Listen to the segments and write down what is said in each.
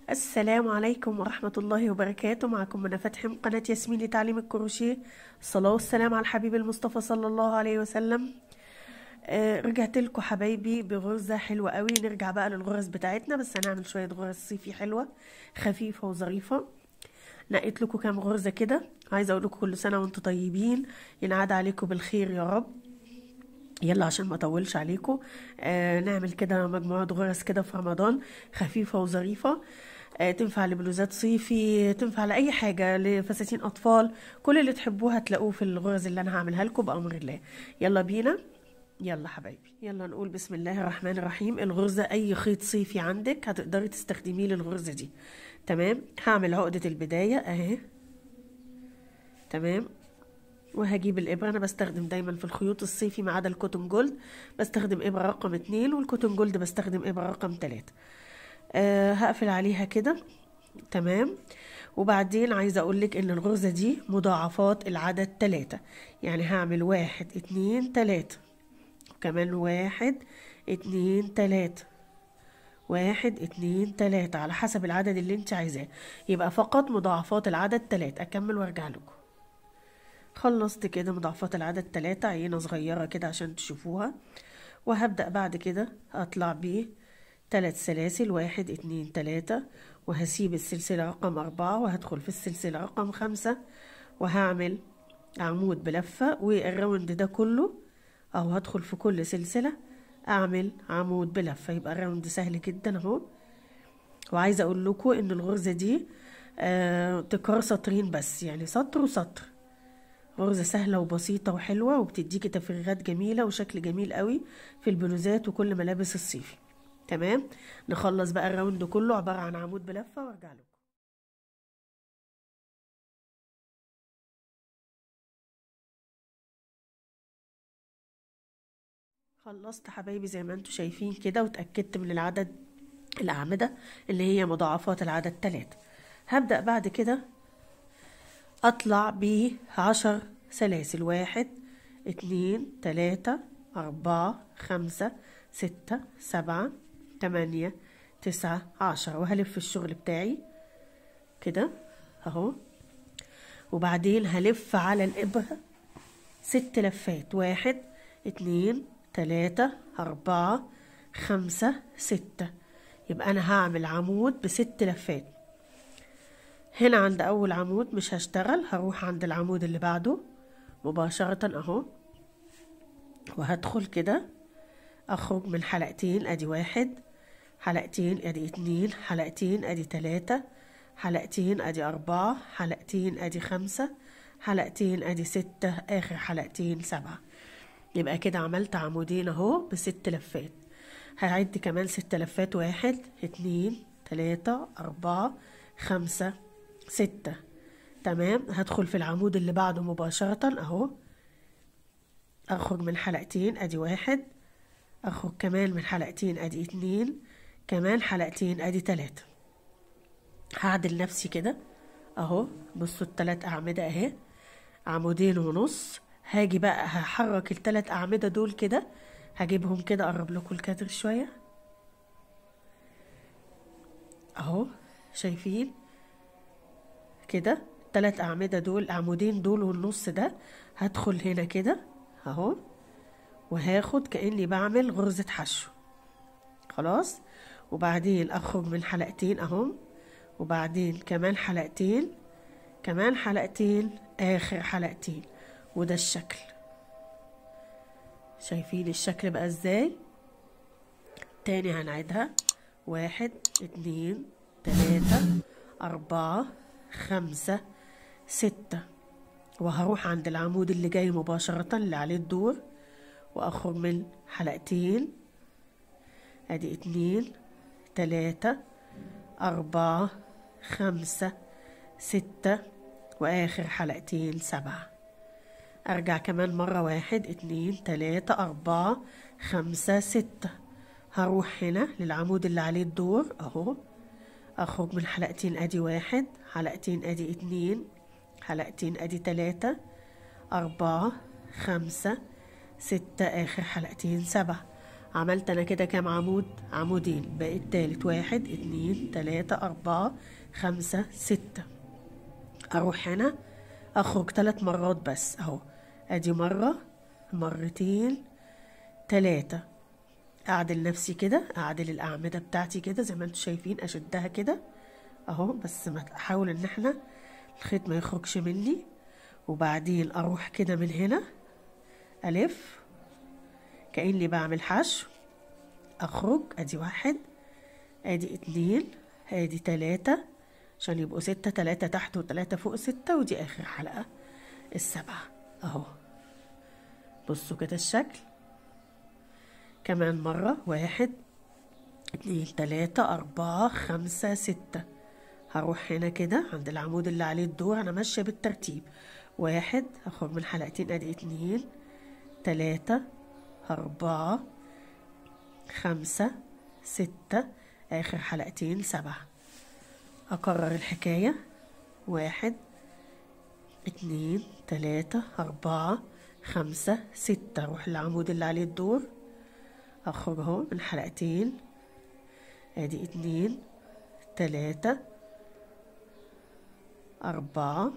السلام عليكم ورحمة الله وبركاته معكم منى فتحي من قناة ياسمين لتعليم الكروشيه الصلاة والسلام على الحبيب المصطفى صلى الله عليه وسلم آه رجعت لكم حبايبي بغرزة حلوة قوي نرجع بقى للغرز بتاعتنا بس هنعمل شوية غرز صيفي حلوة خفيفة وظريفة نقيت لكم كام غرزة كده عايزة اقول لكم كل سنة وانتم طيبين ينعاد عليكم بالخير يا رب يلا عشان ما اطولش عليكم آه نعمل كده مجموعة غرز كده في رمضان خفيفة وظريفة آه تنفع لبلوزات صيفي تنفع لأي حاجة لفساتين أطفال كل اللي تحبوه هتلاقوه في الغرز اللي أنا هعملها لكم بأمر الله يلا بينا يلا حبايبي يلا نقول بسم الله الرحمن الرحيم الغرزة أي خيط صيفي عندك هتقدري تستخدميه للغرزة دي تمام هعمل عقدة البداية أهي تمام وهجيب الإبرة أنا بستخدم دايما في الخيوط الصيفي ما عدا الكوتون جولد بستخدم إبرة رقم اتنين والكوتون جولد بستخدم إبرة رقم تلاتة أه هقفل عليها كده تمام وبعدين عايزة أقولك إن الغرزة دي مضاعفات العدد تلاتة يعني هعمل واحد اتنين تلاتة وكمان واحد اتنين تلاتة واحد اتنين تلاتة على حسب العدد اللي انت عايزاه يبقى فقط مضاعفات العدد تلاتة أكمل وارجع لكم خلصت كده مضاعفات العدد تلاتة عينة صغيرة كده عشان تشوفوها وهبدأ بعد كده أطلع بيه تلات سلاسل واحد اتنين تلاتة وهسيب السلسلة رقم أربعة وهدخل في السلسلة رقم خمسة وهعمل عمود بلفة والراوند ده كله أو هدخل في كل سلسلة أعمل عمود بلفة يبقى الراوند سهل جدا أهو وعايزة أقول لكم إن الغرزة دي آه تكرار سطرين بس يعني سطر وسطر غرزة سهلة وبسيطة وحلوة وبتديكي تفريغات جميلة وشكل جميل قوي في البلوزات وكل ملابس الصيفي تمام نخلص بقى الراوند كله عبارة عن عمود بلفة وارجع لكم خلصت حبايبي زي ما انتم شايفين كده وتأكدت من العدد الأعمدة اللي هي مضاعفات العدد تلاتة هبدأ بعد كده أطلع بعشر سلاسل واحد اتنين تلاتة أربعة خمسة ستة سبعة تمانية تسعة عشرة وهلف الشغل بتاعي كده اهو وبعدين هلف على الإبرة ست لفات واحد اتنين تلاتة أربعة خمسة ستة يبقى أنا هعمل عمود بست لفات هنا عند أول عمود مش هشتغل هروح عند العمود اللي بعده مباشرة أهو وهدخل كده أخرج من حلقتين أدي واحد حلقتين أدي اتنين حلقتين أدي تلاتة حلقتين أدي أربعة حلقتين أدي خمسة حلقتين أدي ستة آخر حلقتين سبعة يبقى كده عملت عمودين أهو بست لفات هعد كمان ست لفات واحد اتنين تلاتة أربعة خمسة ستة تمام هدخل في العمود اللي بعده مباشرة أهو أخرج من حلقتين أدي واحد أخرج كمان من حلقتين أدي اتنين كمان حلقتين أدي تلاتة هعدل نفسي كده أهو بصوا التلات أعمدة أهي عمودين ونص هاجي بقى هحرك التلات أعمدة دول كده هجيبهم كده أقرب لكم الكادر شوية أهو شايفين كده التلات أعمدة دول عمودين دول والنص ده هدخل هنا كده أهو وهاخد كأني بعمل غرزة حشو خلاص وبعدين أخرج من حلقتين أهم وبعدين كمان حلقتين كمان حلقتين آخر حلقتين وده الشكل شايفين الشكل بقى ازاي تاني هنعيدها واحد اتنين تلاتة أربعة خمسة ستة وهروح عند العمود اللي جاي مباشرة اللي عليه الدور وأخرج من حلقتين أدي اتنين تلاتة أربعة خمسة ستة وآخر حلقتين سبعة أرجع كمان مرة واحد اتنين تلاتة أربعة خمسة ستة هروح هنا للعمود اللي عليه الدور أهو أخرج من حلقتين أدي واحد حلقتين أدي اتنين حلقتين أدي تلاتة أربعة خمسة ستة آخر حلقتين سبعة عملت انا كده كام عمود عمودين باقي التالت واحد اتنين تلاتة اربعة خمسة ستة اروح هنا اخرج ثلاث مرات بس اهو ادي مرة مرتين تلاتة اعدل نفسي كده اعدل الاعمدة بتاعتي كده زي ما انتم شايفين اشدها كده اهو بس ما احاول ان احنا الخيط ما يخرجش مني وبعدين اروح كده من هنا الف كأني بعمل حشو اخرج ادي واحد ادي اتنين ادي تلاتة عشان يبقوا ستة تلاتة تحت وتلاتة فوق ستة ودي اخر حلقة السبعة اهو بصوا كده الشكل كمان مرة واحد اتنين تلاتة أربعة خمسة ستة هروح هنا كده عند العمود اللي عليه الدور أنا ماشية بالترتيب واحد هخرج من حلقتين أدي اتنين تلاتة أربعة خمسة ستة آخر حلقتين سبعة أكرر الحكاية واحد اتنين تلاتة أربعة خمسة ستة أروح العمود اللي عليه الدور أخرج أهو من حلقتين أدي اتنين تلاتة أربعة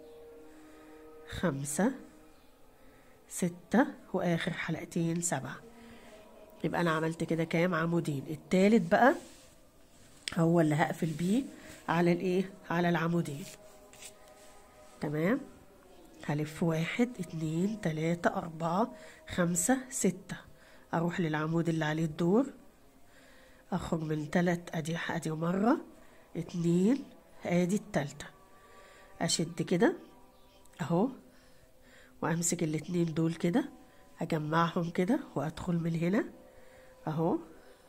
خمسة ستة وآخر حلقتين سبعة يبقى أنا عملت كده كام عمودين التالت بقى هو اللي هقفل بيه على الإيه على العمودين تمام هلف واحد اتنين تلاتة أربعة خمسة ستة أروح للعمود اللي عليه الدور أخرج من تلات أدي أدي مرة اتنين أدي التالتة أشد كده أهو وأمسك الاتنين دول كده أجمعهم كده وأدخل من هنا أهو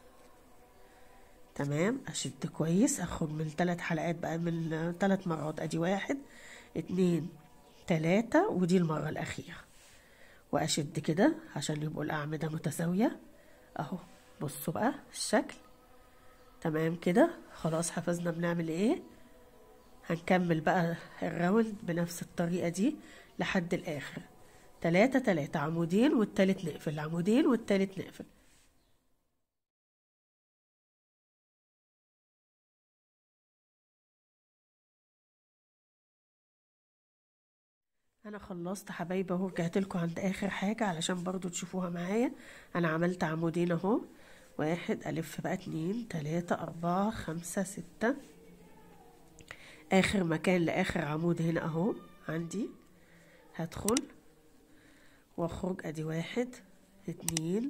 تمام أشد كويس أخرج من تلات حلقات بقى من تلات مرات أدي واحد اتنين تلاتة ودي المرة الأخيرة وأشد كده عشان يبقوا الأعمدة متساوية أهو بصوا بقى الشكل تمام كده خلاص حفظنا بنعمل ايه هنكمل بقى الراوند بنفس الطريقة دي لحد الآخر تلاتة تلاتة عمودين والتالت نقفل عمودين والتالت نقفل انا خلصت حبايبي اهو رجعت لكم عند اخر حاجه علشان برضو تشوفوها معايا انا عملت عمودين اهو واحد الف بقى اتنين تلاتة اربعة خمسة ستة اخر مكان لاخر عمود هنا اهو عندي هدخل واخرج ادي واحد اتنين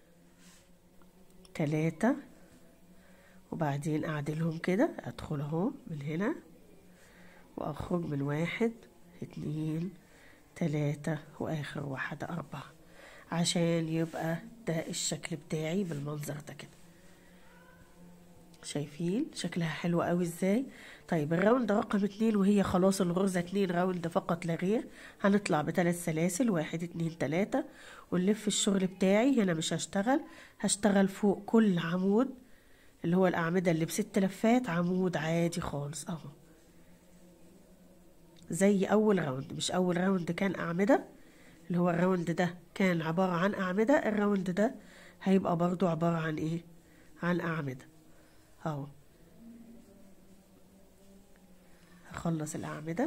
تلاتة وبعدين اعدلهم كده ادخل اهو من هنا واخرج من واحد اتنين تلاتة واخر واحدة اربعة عشان يبقى ده الشكل بتاعي بالمنظر ده كده شايفين شكلها حلو قوي ازاي طيب الراوند رقم اتنين وهي خلاص الغرزة اتنين راوند فقط لا غير هنطلع بثلاث سلاسل واحد اتنين تلاتة ونلف الشغل بتاعي هنا مش هشتغل هشتغل فوق كل عمود اللي هو الأعمدة اللي بست لفات عمود عادي خالص اهو زي أول راوند مش أول راوند كان أعمدة اللي هو الراوند ده كان عبارة عن أعمدة الراوند ده هيبقى برضو عبارة عن ايه عن أعمدة اهو هخلص الأعمدة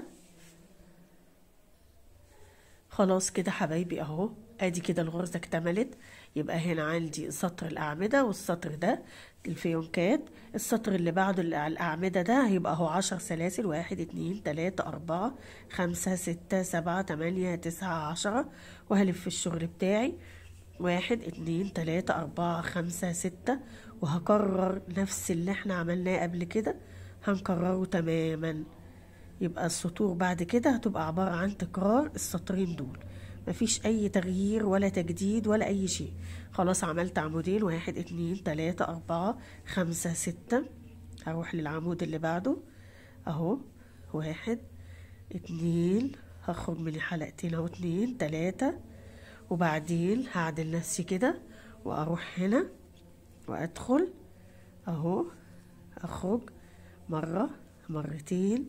خلاص كده حبايبي اهو ادي كده الغرزة اكتملت يبقى هنا عندي سطر الأعمدة والسطر ده الفيونكات السطر اللي بعده الأعمدة ده هيبقى اهو عشر سلاسل واحد اتنين تلاتة أربعة خمسة ستة سبعة تمانية تسعة عشرة وهلف الشغل بتاعي واحد اتنين تلاتة أربعة خمسة ستة وهكرر نفس اللي احنا عملناه قبل كده هنكرره تماما يبقى السطور بعد كده هتبقى عبارة عن تكرار السطرين دول مفيش اي تغيير ولا تجديد ولا اي شيء خلاص عملت عمودين واحد اتنين تلاتة اربعة خمسة ستة هروح للعمود اللي بعده اهو واحد اتنين هخرج من الحلقتين اهو اتنين تلاتة وبعدين هعدل نفسي كده واروح هنا وادخل اهو اخرج مرة مرتين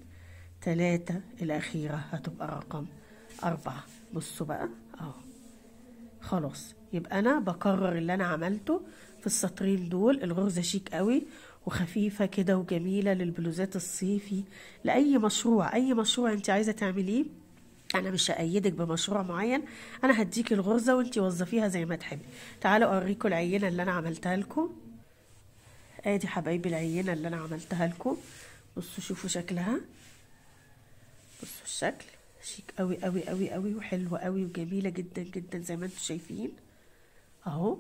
تلاتة الأخيرة هتبقى رقم أربعة بصوا بقى أهو خلاص يبقى انا بكرر اللي انا عملته في السطرين دول الغرزة شيك قوي وخفيفة كده وجميلة للبلوزات الصيفي لأي مشروع أي مشروع انت عايزة تعمليه انا مش هأيدك بمشروع معين انا هديكي الغرزة وانتي وظفيها زي ما تحبي تعالوا اوريكم العينة اللي انا عملتها لكم ادي حبايبي العينة اللي انا عملتها لكم بصوا شوفوا شكلها بصوا الشكل شيك قوي قوي قوي قوي وحلوة قوي وجميلة جدا جدا زي ما انتم شايفين اهو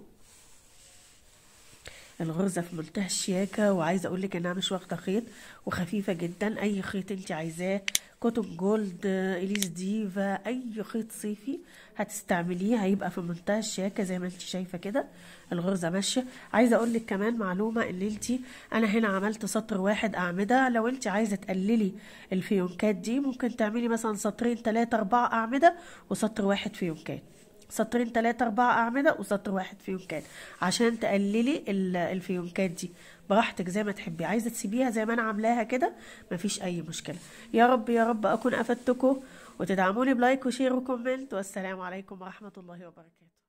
الغرزة في منتهى الشياكة وعايزة اقولك انها مش واخدة خيط وخفيفة جدا اي خيط انت عايزاه كوتون جولد اليس ديفا اي خيط صيفي هتستعمليه هيبقى في منتهى الشياكة زي ما انت شايفة كده الغرزة ماشية عايزة اقولك كمان معلومة ان انت انا هنا عملت سطر واحد اعمدة لو انت عايزة تقللي الفيونكات دي ممكن تعملي مثلا سطرين تلاتة اربعة اعمدة وسطر واحد فيونكات سطرين تلاتة أربعة أعمدة وسطر واحد فيونكات عشان تقللي الفيونكات دي براحتك زي ما تحبي عايزة تسيبيها زي ما أنا عاملاها كده مفيش أي مشكلة يا رب يا رب أكون أفدتكم وتدعموني بلايك وشير وكومنت والسلام عليكم ورحمة الله وبركاته